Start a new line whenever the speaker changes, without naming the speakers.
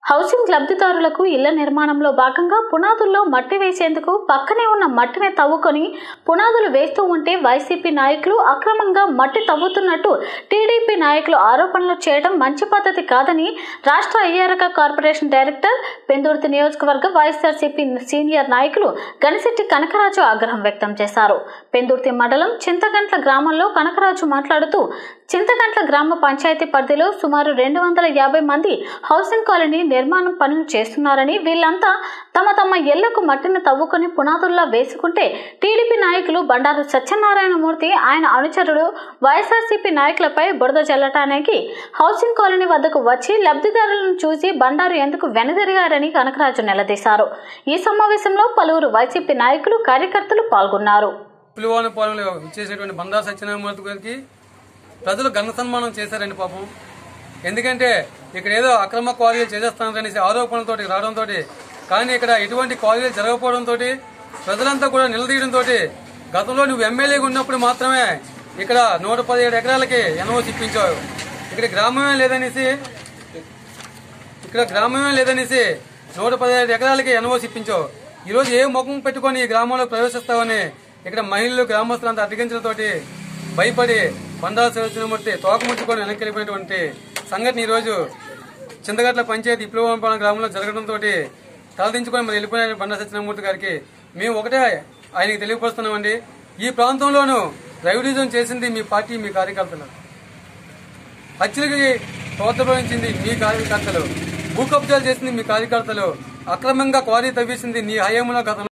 housing లబ్ధిదారులకు ఇళ్ల నిర్మాణంలో భాగంగా పునాదుల్లో మట్టి వేసేందుకు పక్కనే ఉన్న మట్టిని తవ్వుకొని పునాదులు వేస్తూ ఉంటే వైసీపీ నాయకులు అక్రమంగా మట్టి తవ్వుతున్నట్టు టీడీపీ నాయకులు ఆరోపణలు చేయడం మంచి పద్ధతి కాదని రాష్ట్ర అయ్యారక కార్పొరేషన్ డైరెక్టర్ పెందుర్తి నియోజకవర్గ వైఎస్ఆర్సీపీ సీనియర్ నాయకులు గణశెట్టి కనకరాజు ఆగ్రహం వ్యక్తం చేశారు పెందుర్తి మండలం చింతగంట్ల గ్రామంలో కనకరాజు మాట్లాడుతూ చింతగంట్ల గ్రామ పంచాయతీ పరిధిలో సుమారు రెండు వందల యాభై మంది హౌసింగ్ కాలనీ నిర్మాణం పనులు చేస్తున్నారని వీళ్ళంతా తమ తమ ఇళ్లకు మట్టిని తవ్వుకొని పునాదుల్లా వేసుకుంటే టీడీపీ నాయకులు బండారు సత్యనారాయణమూర్తి ఆయన అనుచరుడు వైఎస్ఆర్సీపీ నాయకులపై బురద చల్లటానికి హౌసింగ్ కాలనీ వద్దకు వచ్చి లబ్ధిదారులను చూసి బండారు ఎందుకు వెనుదిరిగారని కనకరాజు నిలదీశారు ఈ సమావేశంలో పలువురు వైసీపీ నాయకులు కార్యకర్తలు పాల్గొన్నారు
పులివాన పాలనలో చేసేటువంటి బండా సత్యనారాయణమూర్తి గారికి ప్రజలు ఘన సన్మానం చేశారండి పాపం ఎందుకంటే ఇక్కడ ఏదో అక్రమ క్వారీలు చేసేస్తాననేసి ఆరోపణలతోటి రావడంతో కానీ ఇక్కడ ఎటువంటి క్వారీలు జరగకపోవడంతో ప్రజలంతా కూడా నిలదీయడంతో గతంలో నువ్వు ఎమ్మెల్యేగా ఉన్నప్పుడు మాత్రమే ఇక్కడ నూట పదిహేడు ఎకరాలకి ఎన్ఓసి ఇప్పించావు ఇక్కడ గ్రామమే లేదనేసి ఇక్కడ గ్రామమే లేదనేసి నూట పదిహేడు ఎకరాలకి ఎన్ఓసి ఇప్పించావు ఈ రోజు ఏ ముఖం పెట్టుకొని ఈ గ్రామంలో ప్రవేశిస్తావని ఇక్కడ మహిళలు గ్రామస్తులంతా అడ్డగించడంతోటి భయపడి బండాల సత్యనారాయణమూర్తి తోకముచ్చుకొని వెనక్కి వెళ్ళిపోయినటువంటి సంఘటన ఈ రోజు చింతగట్ల పంచాయతీ ఇప్లవనపాలెం గ్రామంలో జరగడంతో తలదించుకొని మరి వెళ్ళిపోయిన బండా సత్యనారాయణమూర్తి గారికి మేము ఒకటే ఆయనకి తెలియపరుస్తున్నామండి ఈ ప్రాంతంలోనూ రైవిడిజం చేసింది మీ పార్టీ మీ కార్యకర్తలు హత్యలకి ప్రోత్సహించింది మీ కార్యకర్తలు భూ కబ్జాలు చేసింది మీ కార్యకర్తలు అక్రమంగా క్వారీ తవ్వేసింది నీ హయాంలో గతంలో